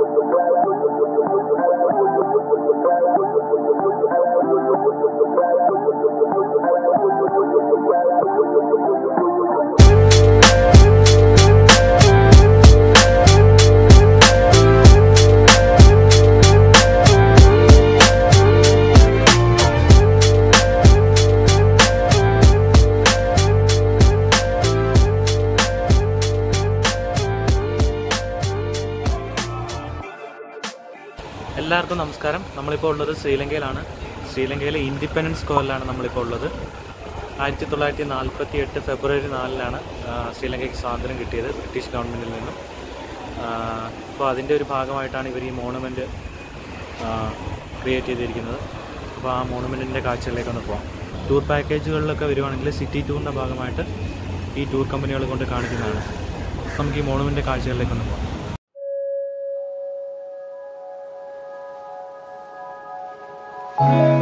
എല്ലാവർക്കും നമസ്കാരം നമ്മളിപ്പോൾ ഉള്ളത് ശ്രീലങ്കയിലാണ് ശ്രീലങ്കയിലെ ഇൻഡിപെൻഡൻസ് സ്ക്വയറിലാണ് നമ്മളിപ്പോൾ ഉള്ളത് ആയിരത്തി തൊള്ളായിരത്തി നാൽപ്പത്തി എട്ട് ഫെബ്രുവരി നാലിനാണ് ആ, ശ്രീലങ്കയ്ക്ക് സ്വാതന്ത്ര്യം കിട്ടിയത് ബ്രിട്ടീഷ് ഗവൺമെൻറ്റിൽ നിന്നും അപ്പോൾ അതിൻ്റെ ഒരു ഭാഗമായിട്ടാണ് ഇവർ ഈ മോണമെൻറ്റ് ക്രിയേറ്റ് ചെയ്തിരിക്കുന്നത് അപ്പോൾ ആ മോണമെൻറ്റിൻ്റെ കാഴ്ചകളിലേക്കൊന്ന് പോകാം ടൂർ പാക്കേജുകളിലൊക്കെ വരുവാണെങ്കിൽ സിറ്റി ടൂറിൻ്റെ ഭാഗമായിട്ട് ഈ ടൂർ കമ്പനികൾ കൊണ്ട് കാണിക്കുന്നതാണ് നമുക്ക് ഈ മോണമെൻറ്റ് കാഴ്ചകളിലേക്കൊന്ന് പോകാം Thank